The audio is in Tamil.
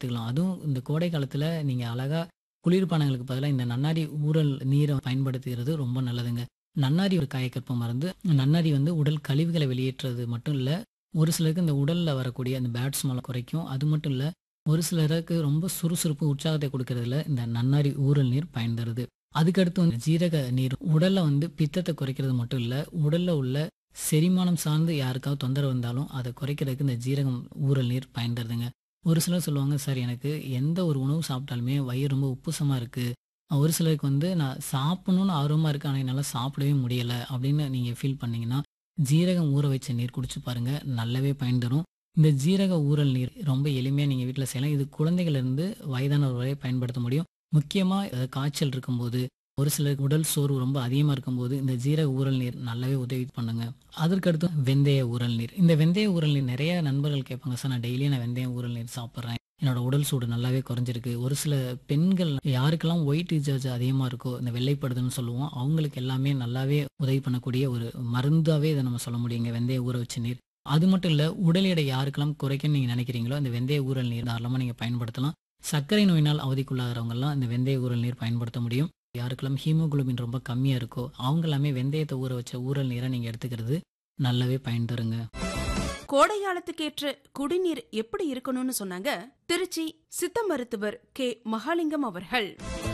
எடுத்துக்கலாம் அதுவும் இந்த கோடை காலத்தில் நீங்கள் அழகா குளிர்பானங்களுக்கு பதிலாக இந்த நன்னாரி ஊறல் நீரை பயன்படுத்துகிறது ரொம்ப நல்லதுங்க நன்னாரி ஒரு காயக்கற்ப மருந்து நன்னாரி வந்து உடல் கழிவுகளை வெளியேற்றுறது மட்டும் இல்லை ஒரு சிலருக்கு இந்த உடலில் வரக்கூடிய அந்த பேட் ஸ்மெல்லை குறைக்கும் அது மட்டும் இல்லை ஒரு சிலருக்கு ரொம்ப சுறுசுறுப்பு உற்சாகத்தை கொடுக்கறதுல இந்த நன்னாரி ஊறல் நீர் பயன் தருது அதுக்கடுத்து வந்து ஜீரக நீர் உடல்ல வந்து பித்தத்தை குறைக்கிறது மட்டும் இல்லை உடல்ல உள்ள செரிமானம் சார்ந்து யாருக்காவது தொந்தரவு வந்தாலும் அதை குறைக்கிறதுக்கு இந்த ஜீரகம் ஊறல் நீர் பயன் தருதுங்க ஒரு சிலர் சொல்லுவாங்க சார் எனக்கு எந்த ஒரு உணவு சாப்பிட்டாலுமே வயிறு ரொம்ப உப்புசமாக இருக்குது ஒரு சிலருக்கு வந்து நான் சாப்பிடணும்னு ஆர்வமாக இருக்கு ஆனால் என்னால் சாப்பிடவே முடியலை அப்படின்னு நீங்கள் ஃபீல் பண்ணீங்கன்னா ஜீரகம் ஊற வச்ச நீர் குடிச்சு பாருங்க நல்லாவே பயன் தரும் இந்த ஜீரக ஊறல் நீர் ரொம்ப எளிமையாக நீங்கள் வீட்டில் செய்யலாம் இது குழந்தைகளிலிருந்து வயதானவர் வரை பயன்படுத்த முடியும் முக்கியமாக காய்ச்சல் இருக்கும்போது ஒரு சிலருக்கு உடல் சோர்வு ரொம்ப அதிகமாக இருக்கும்போது இந்த ஜீரக ஊறல் நீர் நல்லாவே உதவி பண்ணுங்க அதற்கடுத்து வெந்தய ஊறல் நீர் இந்த வெந்தய ஊறல் நீர் நிறைய நண்பர்கள் கேட்பாங்க சார் நான் டெய்லியும் நான் வெந்தய ஊறல் நீர் சாப்பிட்றேன் என்னோட உடல் சூடு நல்லாவே குறைஞ்சிருக்கு ஒரு சில பெண்கள் யாருக்கெல்லாம் ஒயிட் ரீசார்ஜ் அதிகமாக இருக்கோ இந்த வெள்ளைப்படுதுன்னு சொல்லுவோம் அவங்களுக்கு எல்லாமே நல்லாவே உதவி பண்ணக்கூடிய ஒரு மருந்தாவே இதை நம்ம சொல்ல முடியுங்க வெந்தய ஊற வச்ச நீர் அது மட்டும் இல்லை உடல் எடை யாருக்கெல்லாம் குறைக்கணும்னு நீங்கள் நினைக்கிறீங்களோ இந்த வெந்தய ஊறல் நீர் தாராளமாக நீங்கள் பயன்படுத்தலாம் சர்க்கரை நோயினால் அவதிக்குள்ளாகிறவங்கலாம் இந்த வெந்தய ஊறல் நீர் பயன்படுத்த முடியும் யாருக்கெல்லாம் ஹீமோகுளோபின் ரொம்ப கம்மியாக இருக்கோ அவங்க எல்லாமே வெந்தயத்தை ஊற வச்ச ஊறல் நீரை நீங்கள் எடுத்துக்கிறது நல்லாவே பயன் தருங்க கோடை காலத்துக்கேற்ற குடிநீர் எப்படி இருக்கணும்னு சொன்னாங்க திருச்சி சித்த மருத்துவர் கே மகாலிங்கம் அவர்கள்